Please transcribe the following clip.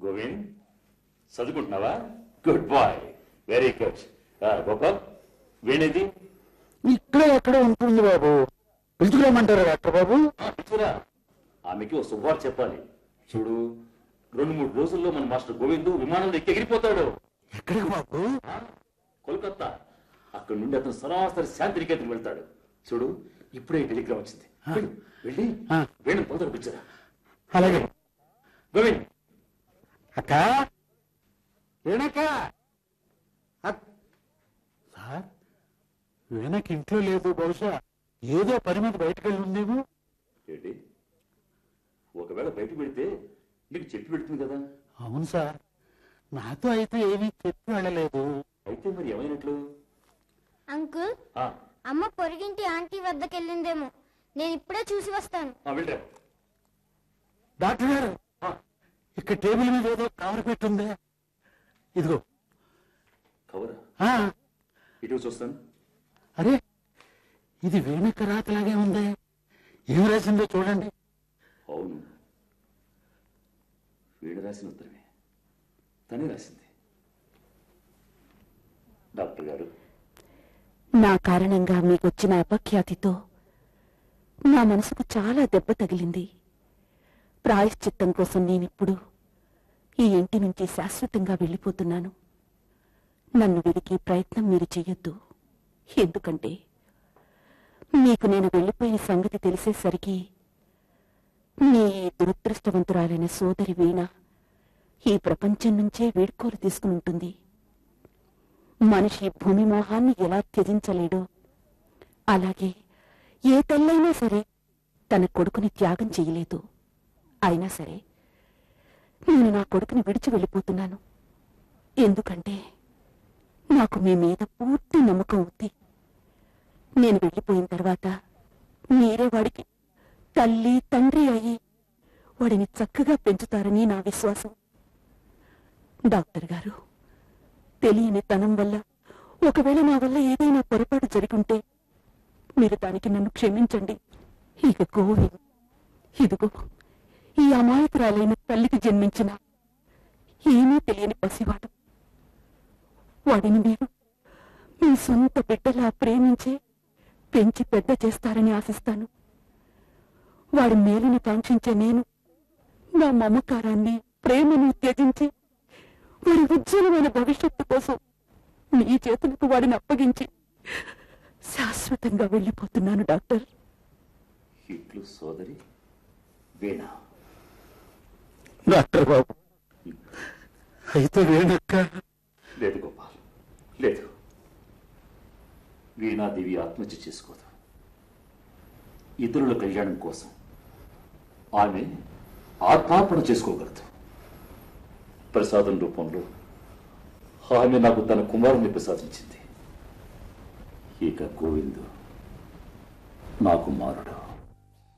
గోవింద్ చదువుకుంటున్నావా good boy very good Gopal వీణేది ఇక్కడే ఎక్కడ ఉంటుంది బాబు పిలుచుకోమంటారా డాక్టర్ బాబు చూరా ఆమెకి ఓ శుభవార్త చెప్పాలి చూడు రెండు మూడు రోజుల్లో మన మాస్టర్ గోవింద్ విమానంలో ఎక్కి ఎగిరిపోతాడు ఎక్కడికి బాబు ఆ, కోల్కత్తా అక్కడ నుండి అతను సరాసరి శాంతినికేతన్ వెళ్తాడు చూడు ఇప్పుడే టెలిగ్రామ్ వచ్చింది వెళ్ళు, వెళ్ళి ఆ. వేణు పొందడు పిచ్చరా అలాగే గోవింద్ అక్క వీణక్క అక్- సార్ వీణకి ఇంట్లో లేదు బహుశా ఏదో పని మీద బయటకు వెళ్ళి ఉందేమో ఏంటి ఒకవేళ బయట పెడితే నీకు చెప్పి పెడుతుంది కదా అవును సార్ నాతో అయితే ఏమీ చెప్పి వెళ్ళలేదు అయితే మరి ఏమైనట్లు అంకుల్ ఆ, అమ్మ పొరిగింటి ఆంటీ వద్దకు వెళ్ళిందేమో నేను ఇప్పుడే చూసి వస్తాను ఆ, వెళ్ళరా డాక్టర్ గారు ఆ, ఇక్కడ టేబుల్ మీద ఏదో కవర్ పెట్టుందే ఇదిగో కవరా ఆ, ఇటు చూస్తాను అరే ఇది వీణక్క రాతలాగే ఉంది ఏం రాసిందో చూడండి అవును వీడు రాసిన ఉత్తరమే తనే రాసింది డాక్టర్ గారు నా కారణంగా మీకొచ్చిన అపఖ్యాతితో నా మనసుకు చాలా దెబ్బ తగిలింది ప్రాయశ్చిత్తం కోసం నేనిప్పుడు ఈ ఇంటి నుంచి శాశ్వతంగా వెళ్ళిపోతున్నాను నన్ను వెదికే ప్రయత్నం మీరు చెయ్యొద్దు ఎందుకంటే మీకు నేను వెళ్ళిపోయిన సంగతి తెలిసేసరికి మీ దురదృష్టవంతురాలైన సోదరి వీణ ఈ ప్రపంచం నుంచే వీడ్కోలు తీసుకుని ఉంటుంది మనిషి భూమి మోహాన్ని ఎలా త్యజించలేడో అలాగే ఏ తల్లైనా సరే తన కొడుకుని త్యాగం చేయలేదు అయినా సరే నేను నా కొడుకుని విడిచి వెళ్ళిపోతున్నాను ఎందుకంటే నాకు మీ మీద పూర్తి నమ్మకం ఉంది నేను వెళ్ళిపోయిన తర్వాత మీరే వాడికి తల్లి తండ్రి అయ్యి వాడిని చక్కగా పెంచుతారని నా విశ్వాసం డాక్టర్ గారు తెలియని తనం వల్ల ఒకవేళ నా వల్ల ఏదైనా పొరపాటు జరుగుంటే మీరు దానికి నన్ను క్షమించండి ఇక గోవింద్ ఇదిగో ఈ అమాయకురాలైన తల్లికి జన్మించిన ఏమీ తెలియని పసివాడు వాడిని మీరు మీ సొంత బిడ్డలా ప్రేమించి పెంచి పెద్ద చేస్తారని ఆశిస్తాను వాడి మేలుని కాంక్షించే నేను నా మమకారాన్ని ప్రేమను త్యజించి వాడి ఉజ్వలమైన భవిష్యత్తు కోసం మీ చేతులకు వాడిని అప్పగించి శాశ్వతంగా వెళ్ళిపోతున్నాను డాక్టర్ ఇట్లు సోదరి వీణ డాక్టర్ బాబు అయితే వీణక్క లేదు గోపాల్ లేదు వీణాదేవి ఆత్మహత్య చేసుకోదు ఇతరుల కళ్యాణం కోసం ఆమె ఆత్మార్పణ చేసుకోగలదు ప్రసాదం రూపంలో ఆమె నాకు తన కుమారుని ప్రసాదించింది ఇక గోవిందు నా కుమారుడు